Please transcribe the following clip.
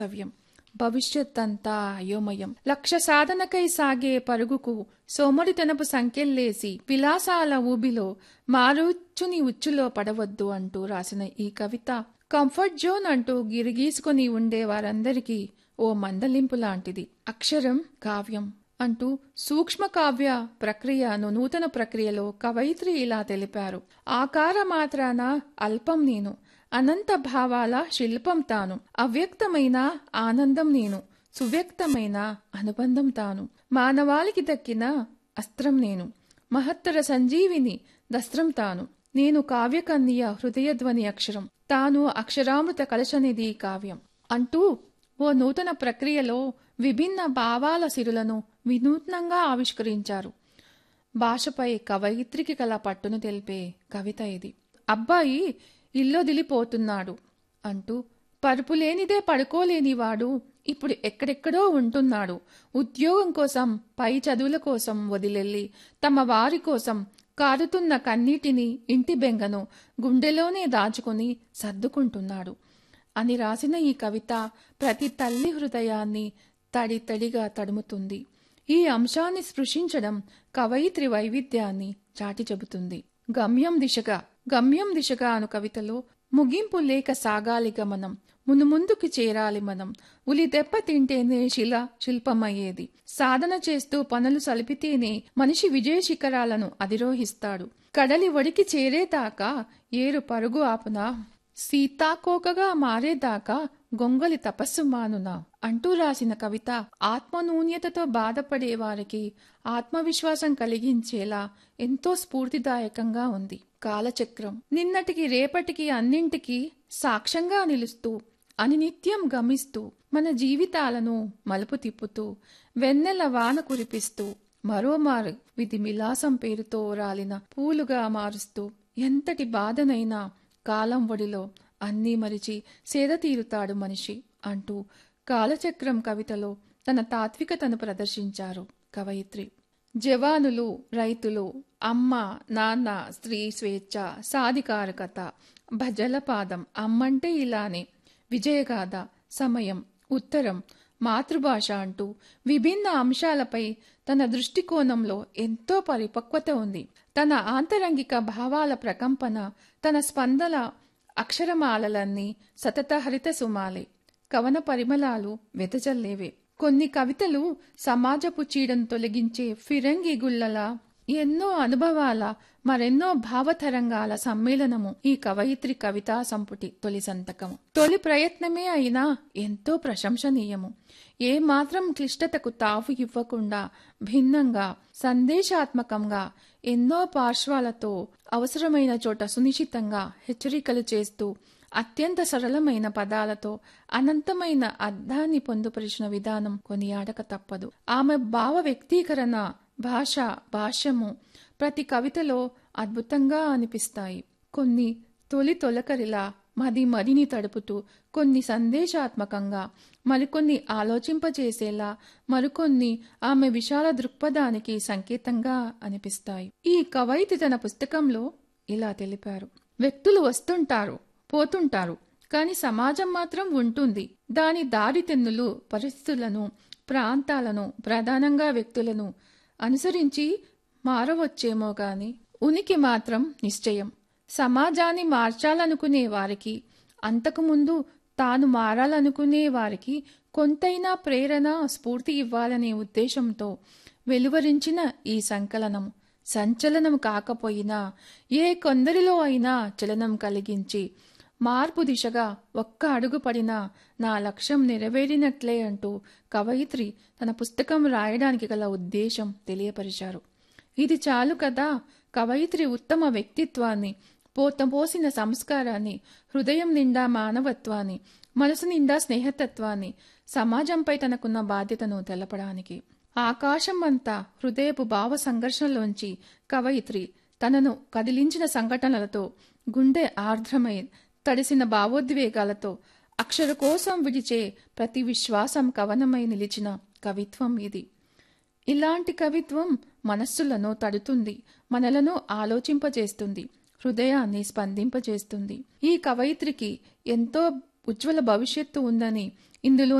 కర్తవ్యం భవిష్యత్తంతా అయోమయం లక్ష్య సాధనకై సాగే పరుగుకు సోమరితనపు సంకెళ్ళేసి విలాసాల ఊబిలో మారుచుని ఉచ్చులో పడవద్దు అంటూ రాసిన ఈ కవిత కంఫర్ట్ జోన్ అంటూ గిరిగీసుకుని ఉండే వారందరికీ ఓ మందలింపు లాంటిది అక్షరం కావ్యం అంటూ సూక్ష్మ కావ్య ప్రక్రియను నూతన ప్రక్రియలో కవయిత్రి ఇలా తెలిపారు ఆకార మాత్రాన అల్పం నేను అనంత భావాల శిల్పం తాను అవ్యక్తమైన ఆనందం నేను సువ్యక్తమైన అనుబంధం తాను మానవాళికి దక్కిన అస్త్రం నేను మహత్తర సంజీవిని దస్త్రం తాను నేను కావ్యకన్య హృదయధ్వని అక్షరం తాను అక్షరామృత కలశనిధి కావ్యం అంటూ ఓ నూతన ప్రక్రియలో విభిన్న భావాల సిరులను వినూత్నంగా ఆవిష్కరించారు భాషపై కవయిత్రికి కల పట్టును తెలిపే కవిత ఇది అబ్బాయి ఇల్లొదిలిపోతున్నాడు అంటూ పరుపులేనిదే పడుకోలేనివాడు ఇప్పుడు ఎక్కడెక్కడో ఉంటున్నాడు ఉద్యోగం కోసం పై చదువుల కోసం వదిలెళ్ళి తమ వారి కోసం కారుతున్న కన్నీటిని ఇంటి బెంగను గుండెలోనే దాచుకుని సర్దుకుంటున్నాడు అని రాసిన ఈ కవిత ప్రతి తల్లి హృదయాన్ని తడి తడిగా తడుముతుంది ఈ అంశాన్ని స్పృశించడం కవయిత్రి వైవిధ్యాన్ని చాటి చెబుతుంది గమ్యం దిశగా గమ్యం దిశగా అను కవితలో ముగింపు లేక సాగాలి గమనం మునుముందుకు చేరాలి మనం ఉలి దెబ్బ తింటేనే శిల శిల్పమయ్యేది సాధన చేస్తూ పనులు సలిపితేనే మనిషి విజయ శిఖరాలను అధిరోహిస్తాడు కడలి ఒడికి చేరేదాకా ఏరు పరుగు ఆపునా సీతాకోకగా మారేదాకా గొంగలి తపస్సు మానునా అంటూ రాసిన కవిత ఆత్మనూన్యతతో బాధపడే వారికి ఆత్మవిశ్వాసం కలిగించేలా ఎంతో స్ఫూర్తిదాయకంగా ఉంది కాలచక్రం నిన్నటికి రేపటికి అన్నింటికి సాక్ష్యంగా నిలుస్తూ అనినిత్యం గమిస్తూ మన జీవితాలను మలుపు తిప్పుతూ వెన్నెల వాన కురిపిస్తూ మరోమారు విధి మిలాసం పేరుతో రాలిన పూలుగా మారుస్తూ ఎంతటి బాధనైనా కాలం ఒడిలో అన్నీ మరిచి సేద తీరుతాడు మనిషి అంటూ కాలచక్రం కవితలో తన తాత్వికతను ప్రదర్శించారు కవయిత్రి జవానులు రైతులు అమ్మ నాన్న స్త్రీ స్వేచ్ఛ సాధికారకత భజలపాదం అమ్మంటే ఇలానే విజయగాథ సమయం ఉత్తరం మాతృభాష అంటూ విభిన్న అంశాలపై తన దృష్టికోణంలో ఎంతో పరిపక్వత ఉంది తన ఆంతరంగిక భావాల ప్రకంపన తన స్పందన అక్షరమాలలన్నీ సతత హరిత సుమాలే కవన పరిమళాలు వెదజల్లేవే కొన్ని కవితలు సమాజపు చీడను తొలగించే ఫిరంగి గుళ్ళలా ఎన్నో అనుభవాల మరెన్నో భావతరంగాల సమ్మేళనము ఈ కవయిత్రి కవితా సంపుటి తొలి సంతకము తొలి ప్రయత్నమే అయినా ఎంతో ప్రశంసనీయము ఏ మాత్రం క్లిష్టతకు తావు ఇవ్వకుండా భిన్నంగా సందేశాత్మకంగా ఎన్నో పార్శ్వాలతో అవసరమైన చోట సునిశ్చితంగా హెచ్చరికలు చేస్తూ అత్యంత సరళమైన పదాలతో అనంతమైన అర్థాన్ని పొందుపరిచిన విధానం కొనియాడక తప్పదు ఆమె భావ వ్యక్తీకరణ భాష భాష్యము ప్రతి కవితలో అద్భుతంగా అనిపిస్తాయి కొన్ని తొలి తొలకరిలా మది మదిని తడుపుతూ కొన్ని సందేశాత్మకంగా మరికొన్ని ఆలోచింపజేసేలా మరికొన్ని ఆమె విశాల దృక్పథానికి సంకేతంగా అనిపిస్తాయి ఈ కవయితి తన పుస్తకంలో ఇలా తెలిపారు వ్యక్తులు వస్తుంటారు పోతుంటారు కాని సమాజం మాత్రం ఉంటుంది దాని దారితెన్నులు పరిస్థితులను ప్రాంతాలను ప్రధానంగా వ్యక్తులను అనుసరించి మారవచ్చేమో గాని ఉనికి మాత్రం నిశ్చయం సమాజాన్ని మార్చాలనుకునే వారికి అంతకుముందు తాను మారాలనుకునే వారికి కొంతైనా ప్రేరణ స్ఫూర్తి ఇవ్వాలనే ఉద్దేశంతో వెలువరించిన ఈ సంకలనం సంచలనం కాకపోయినా ఏ కొందరిలో అయినా చలనం కలిగించి మార్పు దిశగా ఒక్క అడుగు పడినా నా లక్ష్యం నెరవేరినట్లే అంటూ కవయిత్రి తన పుస్తకం రాయడానికి గల ఉద్దేశం తెలియపరిచారు ఇది చాలు కదా కవయిత్రి ఉత్తమ వ్యక్తిత్వాన్ని పోతపోసిన సంస్కారాన్ని హృదయం నిండా మానవత్వాన్ని మనసు నిండా స్నేహతత్వాన్ని సమాజంపై తనకున్న బాధ్యతను తెలపడానికి ఆకాశం అంతా హృదయపు భావ సంఘర్షణలోంచి కవయిత్రి తనను కదిలించిన సంఘటనలతో గుండె ఆర్ద్రమై తడిసిన భావోద్వేగాలతో అక్షర కోసం విడిచే ప్రతి విశ్వాసం కవనమై నిలిచిన కవిత్వం ఇది ఇలాంటి కవిత్వం మనస్సులను తడుతుంది మనలను ఆలోచింపజేస్తుంది హృదయాన్ని స్పందింపజేస్తుంది ఈ కవయిత్రికి ఎంతో ఉజ్వల భవిష్యత్తు ఉందని ఇందులో